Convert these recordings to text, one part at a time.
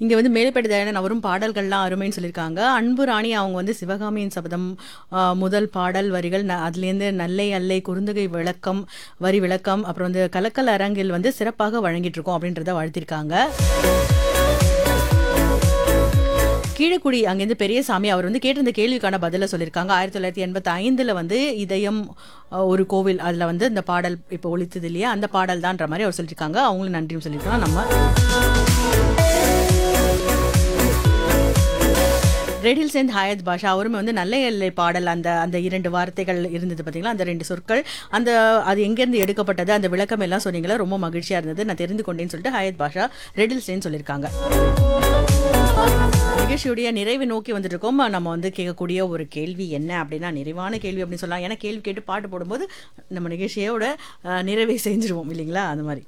இங்க வந்து மேல்பேட்டை தயாளன் அவரும் பாடல்கள்லாம் அருமைன்னு சொல்லியிருக்காங்க அன்பு ராணி அவங்க வந்து சிவகாமியின் சபதம் ஆ, முதல் பாடல் வரிகள் ந- அதுலேருந்து நல்லை அல்லை குறுந்தகை விளக்கம் வரி விளக்கம் அப்புறம் வந்து கலக்கல் அரங்கில் வந்து சிறப்பாக வழங்கிட்டு இருக்கோம் அப்படின்றத வாழ்த்திருக்காங்க கீழக்குடி அங்கேருந்து பெரியசாமி அவர் வந்து கேட்டிருந்த கேள்விக்கான பதிலை சொல்லியிருக்காங்க ஆயிரத்தி தொள்ளாயிரத்தி எண்பத்தி ஐந்தில் வந்து இதயம் அஹ், ஒரு கோவில் அதில் வந்து இந்த பாடல் இப்போ ஒழித்தது இல்லையா அந்த பாடல் தான்ற மாதிரி அவர் சொல்லியிருக்காங்க அவங்களும் நன்றியும் சொல்லியிருக்காங்க நம்ம ரெடில் சேர்ந்து ஹாயத் பாஷா அவருமே வந்து நல்ல எல்லை பாடல் அந்த அந்த இரண்டு வார்த்தைகள் இருந்தது பார்த்தீங்களா அந்த ரெண்டு சொற்கள் அந்த அது எங்கேருந்து எடுக்கப்பட்டது அந்த விளக்கம் எல்லாம் சொன்னீங்களா ரொம்ப மகிழ்ச்சியாக இருந்தது நான் தெரிந்து கொண்டேன்னு சொல்லிட்டு ஹாயத் பாஷா ரெடில் சேர்ந்து சொல்லியிருக்காங்க நிகழ்ச்சியுடைய நிறைவை நோக்கி வந்துட்டு இருக்கோம் நம்ம வந்து கேட்கக்கூடிய ஒரு கேள்வி என்ன அப்படின்னா நிறைவான கேள்வி அப்படின்னு சொல்லலாம் ஏன்னா கேள்வி கேட்டு பாட்டு போடும்போது நம்ம நிகழ்ச்சியோட அஹ், நிறைவை செஞ்சிருவோம் இல்லைங்களா அந்த மாதிரி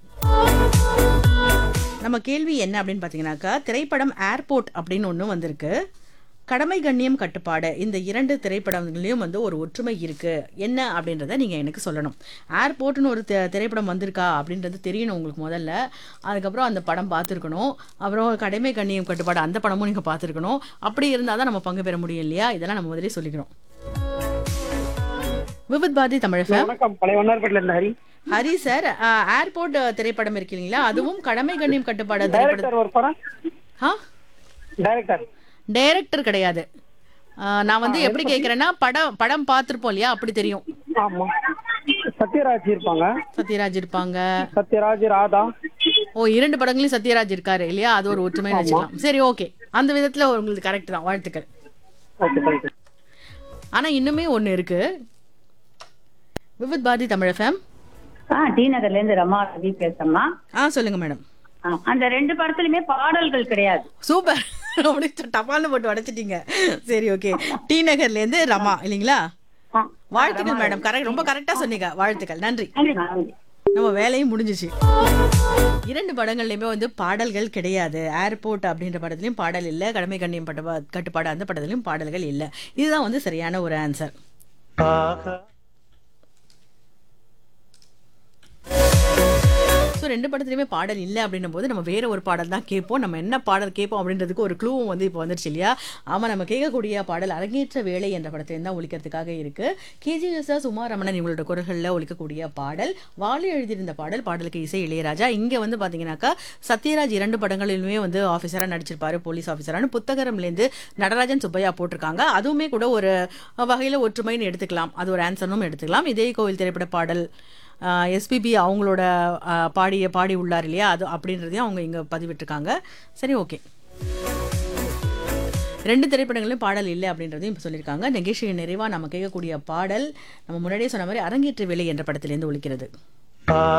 நம்ம கேள்வி என்ன அப்படின்னு பார்த்தீங்கன்னாக்கா திரைப்படம் ஏர்போர்ட் அப்படின்னு ஒன்று வந்திருக்கு கடமை கண்ணியம் கட்டுப்பாடு இந்த இரண்டு திரைப்படங்களையும் வந்து ஒரு ஒற்றுமை இருக்கு என்ன அப்படின்றத நீங்க எனக்கு சொல்லணும் ஏர்போர்ட்னு ஒரு தி- திரைப்படம் வந்திருக்கா அப்படின்றது தெரியணும் உங்களுக்கு முதல்ல அதுக்கப்புறம் அந்த படம் பார்த்துருக்கணும் அப்புறம் கடமை கண்ணியம் கட்டுப்பாடு அந்த படமும் நீங்க பார்த்துருக்கணும் அப்படி இருந்தால் தான் நம்ம பங்கு பெற முடியும் இல்லையா இதெல்லாம் நம்ம முதலே சொல்லிக்கணும் விவித் பாரதி தமிழக வணக்கம் பழைய வண்ணார்பேட்டில இருந்து ஹரி ஹரி சார் ஏர்போர்ட் திரைப்படம் இருக்கு இல்லைங்களா அதுவும் கடமை கண்ணியம் கட்டுப்பாடு திரைப்படம் டைரக்டர் ஒரு படம் ஆ டைரக்டர் டைரக்டர் கிடையாது ஆ, நான் வந்து எப்படி கேட்குறேன்னா படம் படம் பார்த்துருப்போம் இல்லையா அப்படி தெரியும் ஆமா சத்யராஜ் இருப்பாங்க சத்யராஜ் இருப்பாங்க சத்யராஜ் ராதா ஓ இரண்டு படங்களையும் சத்யராஜ் இருக்காரு இல்லையா அது ஒரு ஒற்றுமை வச்சுக்கலாம் சரி ஓகே அந்த விதத்துல உங்களுக்கு கரெக்ட் தான் வாழ்த்துக்கள் ஓகே தேங்க்யூ ஆனா இன்னுமே ஒண்ணு இருக்கு விவித் பாரதி தமிழ் எஃப்எம் ஆ டி நகர்ல இருந்து ரமா ரவி பேசம்மா ஆ சொல்லுங்க மேடம் ஆ, அந்த ரெண்டு படத்துலயுமே பாடல்கள் கிடையாது சூப்பர் அப்படி டபால்னு போட்டு உடைச்சிட்டீங்க சரி ஓகே டி நகர்ல இருந்து ரமா இல்லைங்களா ஆ, வாழ்த்துக்கள் மேடம் கரெக்ட் ரொம்ப கரெக்டா சொன்னீங்க வாழ்த்துக்கள் நன்றி நன்றிம்மா, நன்றி. நம்ம வேலையும் முடிஞ்சிச்சு இரண்டு படங்கள்லயுமே வந்து பாடல்கள் கிடையாது ஏர்போர்ட் அப்படின்ற படத்துலயும் பாடல் இல்ல கடமை கண்ணியம் பட்ட கட்டுப்பாடு அந்த படத்துலயும் பாடல்கள் இல்ல இதுதான் வந்து சரியான ஒரு ஆன்சர் ஸோ ரெண்டு படத்துலையுமே பாடல் இல்லை அப்படின்னும் போது நம்ம வேற ஒரு பாடல் தான் கேட்போம் நம்ம என்ன பாடல் கேட்போம் அப்படின்றதுக்கு ஒரு க்ளூவும் வந்து இப்போ வந்துருச்சு இல்லையா ஆமாம் நம்ம கேட்கக்கூடிய பாடல் அரங்கேற்ற வேலை என்ற படத்துல தான் ஒழிக்கிறதுக்காக இருக்கு கேஜிஎஸ்ஆர் சுமார் ரமணன் இவங்களோட குரல்களில் ஒழிக்கக்கூடிய பாடல் வாலி எழுதியிருந்த பாடல் பாடலுக்கு இசை இளையராஜா இங்கே வந்து பார்த்தீங்கன்னாக்கா சத்யராஜ் இரண்டு படங்களிலுமே வந்து ஆஃபீஸராக நடிச்சிருப்பாரு போலீஸ் ஆஃபீஸரானு புத்தகரம்லேருந்து நடராஜன் சுப்பையா போட்டிருக்காங்க அதுவுமே கூட ஒரு வகையில் ஒற்றுமைன்னு எடுத்துக்கலாம் அது ஒரு ஆன்சர்னும் எடுத்துக்கலாம் இதே கோவில் திரைப்பட பாடல் எஸ்பிபி அவங்களோட ஆஹ், பாடிய பாடி உள்ளார் இல்லையா அது அப்படின்றதையும் அவங்க இங்கே பதிவிட்டிருக்காங்க சரி ஓகே ரெண்டு திரைப்படங்களிலும் பாடல் இல்லை அப்படின்றதையும் இப்போ சொல்லியிருக்காங்க நிகழ்ச்சியின் நிறைவாக நம்ம கேட்கக்கூடிய பாடல் நம்ம முன்னாடியே சொன்ன மாதிரி அரங்கேற்ற வேலை என்ற படத்திலேருந்து ஒழிக்கிறது